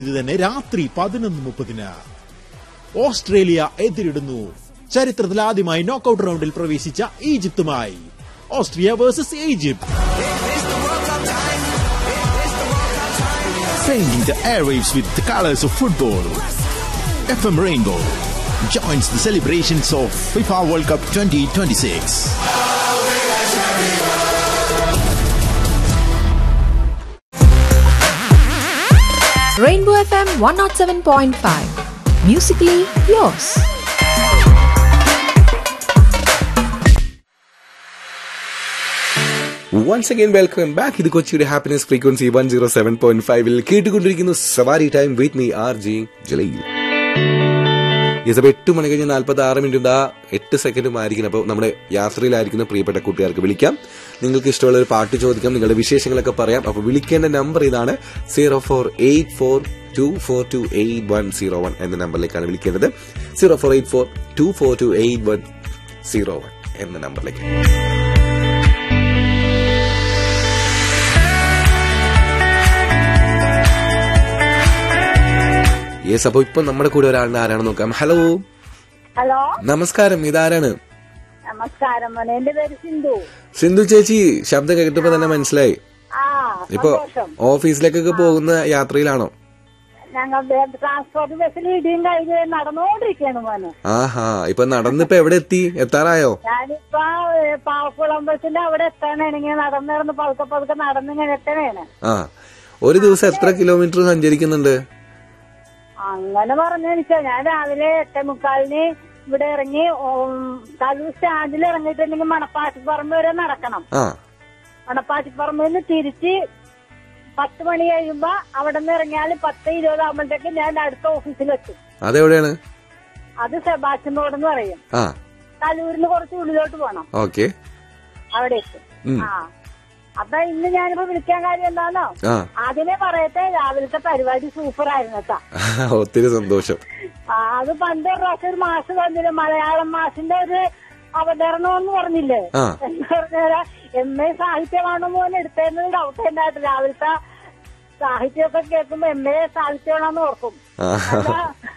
ഇത് തന്നെ രാത്രി പതിനൊന്ന് മുപ്പതിന് ഓസ്ട്രേലിയ എതിരിടുന്നു ചരിത്രത്തിൽ ആദ്യമായി നോക്കൌട്ട് റൗണ്ടിൽ പ്രവേശിച്ച ഈജിപ്തുമായി Austria versus Egypt Painting the airwaves with the colors of football. FM Rainbow joins the celebrations of FIFA World Cup 2026. Rainbow FM 107.5. Musically yours. Once again welcome back ഇത് കൊച്ചിയുടെ happiness frequency one zero seven point ഫൈവിൽ കേട്ടുകൊണ്ടിരിക്കുന്നു Savari time with me R J Jaleel ഈ സമയം എട്ട് മണി കഴിഞ്ഞ് നാൽപ്പത്തി ആറ് മിനിറ്റ് ആ എട്ട് സെക്കൻഡും ആയിരിക്കും അപ്പോൾ നമ്മുടെ യാത്രയിലായിരിക്കുന്ന പ്രിയപ്പെട്ട കൂട്ടുകാർക്ക് വിളിക്കാം നിങ്ങൾക്ക് ഇഷ്ടമുള്ള ഒരു പാട്ട് ചോദിക്കാം നിങ്ങളുടെ വിശേഷങ്ങളൊക്കെ പറയാം അപ്പോൾ വിളിക്കേണ്ട നമ്പർ ഇതാണ് zero four eight four two four two eight one zero one എന്ന നമ്പറിലേക്കാണ് വിളിക്കേണ്ടത് zero four eight four two four two eight one zero one എന്ന നമ്പറിലേക്ക് യെസ് അപ്പൊ ഇപ്പൊ നമ്മുടെ കൂടെ ഒരാളുടെ ആരാണ് നോക്കാം ഹലോ ഹലോ നമസ്കാരം ഇതാരാണ് നമസ്കാരം മോനെ എന്റെ പേര് സിന്ധു സിന്ധു ചേച്ചി ശബ്ദം കേട്ടപ്പോ തന്നെ മനസ്സിലായി ആ ഇപ്പൊ സന്തോഷം ഓഫീസിലേക്കൊക്കെ പോകുന്ന യാത്രയിലാണോ ഞങ്ങൾ ട്രാൻസ്പോർട്ട് ബസ്സിൽ ഇടിയും കഴിഞ്ഞ് നടന്നുകൊണ്ടിരിക്കുകയാണ് മോനെ ആഹാ ഇപ്പൊ നടന്നിപ്പോ എവിടെ എത്തി എത്താറായോ ഞാനിപ്പോ ഏ, പാവക്കുളം ബസ്സിന്റെ അവിടെ എത്താനാണെങ്കിൽ നടന്നു നടന്ന് പതുക്കെ പതുക്കെ നടന്നിങ്ങനെ എത്തണേണ് ആ ഒരു ദിവസം എത്ര കിലോമീറ്റർ സഞ്ചരിക്കുന്നുണ്ട് അങ്ങനെ പറഞ്ഞെനിച്ചാ ഞാൻ രാവിലെ എട്ടേ മുക്കാലിന് ഇവിടെ ഇറങ്ങി ഉം, കലൂർ സ്റ്റാൻഡിൽ ഇറങ്ങിയിട്ടുണ്ടെങ്കിൽ മണപ്പാച്ചിപ്പറമ്പ് വരെ നടക്കണം ആ മണപ്പാച്ചിപ്പറമ്പിൽ നിന്ന് തിരിച്ച് പത്ത് മണി കഴിയുമ്പോ അവിടെ നിന്ന് ഇറങ്ങിയാൽ പത്ത് ഇരുപതാകുമ്പോഴത്തേക്ക് ഞാൻ അടുത്ത ഓഫീസിലെത്തും അതെവിടെയാണ് അത് സെബാസ്റ്റ്യൻ റോഡ് എന്ന് പറയും ആ കലൂരിന് കുറച്ച് ഉള്ളിലോട്ട് പോണം ഓക്കെ അവിടെ എത്തും ഉം. ആ അപ്പൊ ഇന്ന് ഞാനിപ്പോ വിളിക്കാൻ കാര്യം എന്താണോ ആ ആദ്യമേ പറയട്ടെ രാവിലത്തെ പരിപാടി സൂപ്പർ ആയിരുന്നു കേട്ടാ ഒത്തിരി സന്തോഷം ആ, അത് പണ്ട് ഒരു പ്രാവശ്യം ഒരു മാഷ് തന്നില്ല മലയാളം മാഷിന്റെ ഒരു അവതരണം എന്ന് പറഞ്ഞില്ലേ ആ. എന്ന് പറഞ്ഞാല് എം എ സാഹിത്യമാണോ മോൻ എടുത്തതെന്ന് ഡൗട്ട് ഉണ്ടായിട്ട് രാവിലത്തെ സാഹിത്യമൊക്കെ കേൾക്കുമ്പോ എം എ സാഹിത്യമാണെന്ന് ഓർക്കും ആ. നല്ല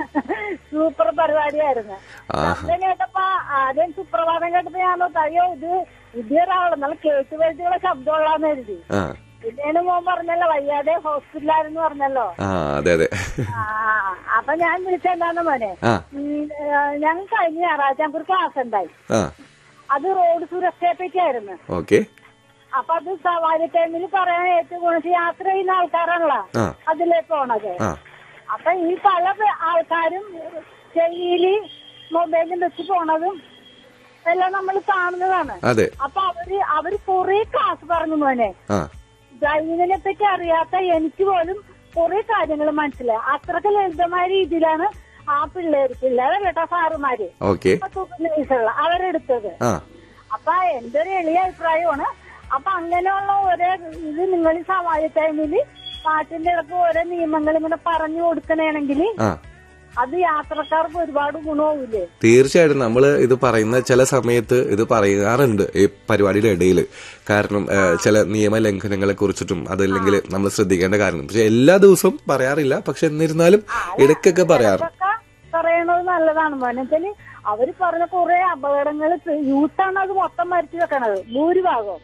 സൂപ്പർ പരിപാടിയായിരുന്നു ആഹാ. ശബ്ദം കേട്ടപ്പോ ആദ്യം സുപ്രഭാതം കേട്ടപ്പോ ഞാൻ ഓർത്തു, അയ്യോ ഇത് ഇതൊരാള് നല്ല കേട്ട് പരിചയമുള്ള ശബ്ദമുള്ളാന്ന് എഴുതി ആ പിന്നീട് മോൻ പറഞ്ഞല്ലോ വയ്യാതെ ഹോസ്പിറ്റലായിരുന്നു പറഞ്ഞല്ലോ ആ അതെ അതെ ആ, അപ്പൊ ഞാൻ വിളിച്ചെന്താന്ന് മോനെ ആ ഉം, ഏ, ഞങ്ങൾ കഴിഞ്ഞ ഞായറാഴ്ച ഞങ്ങൾക്ക് ഒരു ക്ലാസ് ഉണ്ടായി ആ അത് റോഡ് സുരക്ഷയെ പറ്റിയായിരുന്നു ഓക്കെ അപ്പൊ അത് സവാരി ടൈമിൽ പറയാൻ ഏറ്റവും ഗുണിച്ച് യാത്ര ചെയ്യുന്ന ആൾക്കാരാണല്ലോ ആ. അതിലേ പോണത് ആ അപ്പൊ ഈ പല പേ- ആൾക്കാരും ചെവിയില് മൊബൈലും വെച്ച് പോണതും എല്ലാം നമ്മൾ കാണുന്നതാണ് അതെ അപ്പൊ അവര് അവര് കുറെ ക്ലാസ് പറഞ്ഞു മോനെ ആ ഡ്രൈവിങ്ങിനെ പറ്റി അറിയാത്ത എനിക്ക് പോലും കുറെ കാര്യങ്ങൾ മനസ്സിലായി അത്രക്ക് ലളിതമായ രീതിയിലാണ് ആ പിള്ളേര് പിള്ളേരെ കേട്ടോ സാറുമാര് ഓക്കെ വയസ്സുള്ള അവരെടുത്തത് ആ അപ്പൊ എന്റെ ഒരു എളിയ അഭിപ്രായമാണ് അപ്പൊ അങ്ങനെയുള്ള ഓരോ ഇത് നിങ്ങൾ ഈ സവാരി ടൈമില് പാട്ടിന്റെ ഇടക്ക് ഓരോ നിയമങ്ങൾ ഇങ്ങനെ പറഞ്ഞു കൊടുക്കണേണെങ്കിൽ ആ അത് യാത്രക്കാർക്ക് ഒരുപാട് ഗുണവുമില്ലേ തീർച്ചയായിട്ടും നമ്മൾ ഇത് പറയുന്ന ചില സമയത്ത് ഇത് പറയാറുണ്ട് ഈ പരിപാടിയുടെ ഇടയിൽ കാരണം ഏഹ്, ചില നിയമലംഘനങ്ങളെ കുറിച്ചിട്ടും അതല്ലെങ്കിൽ നമ്മൾ ശ്രദ്ധിക്കേണ്ട കാര്യം പക്ഷെ എല്ലാ ദിവസവും പറയാറില്ല പക്ഷെ എന്നിരുന്നാലും ഇടയ്ക്കൊക്കെ പറയാറ് അതൊക്കെ പറയണത് നല്ലതാണ് മോനെച്ചാല് അവര് പറഞ്ഞ കുറെ അപകടങ്ങൾ യൂത്താണ് അത് മൊത്തം മരിച്ചു വെക്കണത് ഭൂരിഭാഗം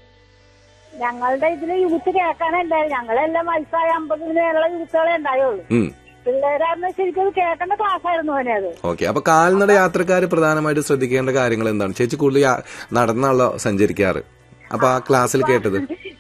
ഞങ്ങളുടെ ഇതില് യൂത്ത് കേൾക്കാനുണ്ടായി ഞങ്ങളെല്ലാം വയസ്സായ അമ്പതിന് മേലുള്ള യൂത്തുകളെ ഉണ്ടായുള്ളൂ ഉം പിള്ളേരായിരുന്നു ശരിക്കും അത് കേൾക്കേണ്ട ക്ലാസ് ആയിരുന്നു മോനെ അത് ഓക്കെ അപ്പൊ കാൽനട യാത്രക്കാർ പ്രധാനമായിട്ട് ശ്രദ്ധിക്കേണ്ട കാര്യങ്ങൾ എന്താണ് ചേച്ചി കൂടുതൽ യാ- നടന്നാണല്ലോ സഞ്ചരിക്കാറ് അപ്പൊ ആ ക്ലാസ്സിൽ കേട്ടത്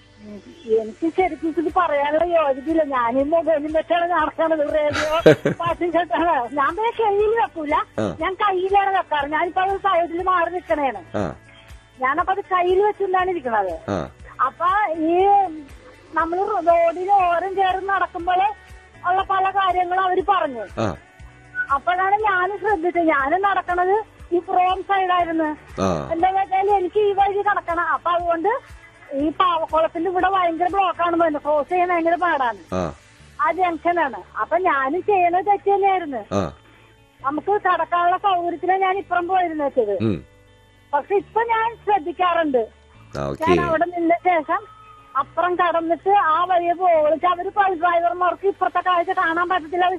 എനിക്ക് ശരിക്കും ഇത് പറയാനുള്ള യോഗ്യതയില്ല ഞാനീ മൊബൈലും വെച്ചാണ് നടക്കണത് റേഡിയോ പാട്ടും കേട്ടാണ് ഞാൻ പിന്നെ കയ്യിൽ വെക്കൂല ആ. ഞാൻ കയ്യിലാണ് വെക്കാറ് ഞാനിപ്പോ അത് സൈഡിൽ മാറി നിൽക്കണേണ് ആ ഞാനപ്പോ അത് കയ്യിൽ വെച്ചുകൊണ്ടാണ് ഇരിക്കണത് ആ അപ്പൊ ഈ നമ്മൾ റോഡിൽ ഓരം ചേർന്ന് നടക്കുമ്പോൾ ഉള്ള പല കാര്യങ്ങളും അവര് പറഞ്ഞു ആ അപ്പോഴാണ് ഞാൻ ശ്രദ്ധിച്ചത് ഞാനും നടക്കണത് ഈ റോങ് സൈഡായിരുന്നു ആ എന്താ വെച്ചാൽ എനിക്ക് ഈ വഴി കടക്കണം അപ്പൊ അതുകൊണ്ട് ഈ പാവക്കുളത്തിന്റെ ഇവിടെ ഭയങ്കര ബ്ലോക്കാണ് വരുന്നത് ക്രോസ് ചെയ്യാൻ ഭയങ്കര പാടാണ് ആ ആ ജംഗ്ഷനാണ് അപ്പൊ ഞാനും ചെയ്യണത് തെറ്റ് തന്നെയായിരുന്നു ആ നമുക്ക് കടക്കാനുള്ള സൗകര്യത്തിലാണ് ഞാൻ ഇപ്പുറം പോയിരുന്നു വെച്ചത് ഉം പക്ഷെ ഇപ്പൊ ഞാൻ ശ്രദ്ധിക്കാറുണ്ട് ആ ഞാൻ ഓക്കെ അവിടെ നിന്ന ശേഷം അപ്പുറം കടന്നിട്ട് ആ വഴിയെ പോകും അവര് ബസ് ഡ്രൈവർമാർക്ക് ഇപ്പുറത്തെ കാഴ്ച കാണാൻ പറ്റത്തില്ല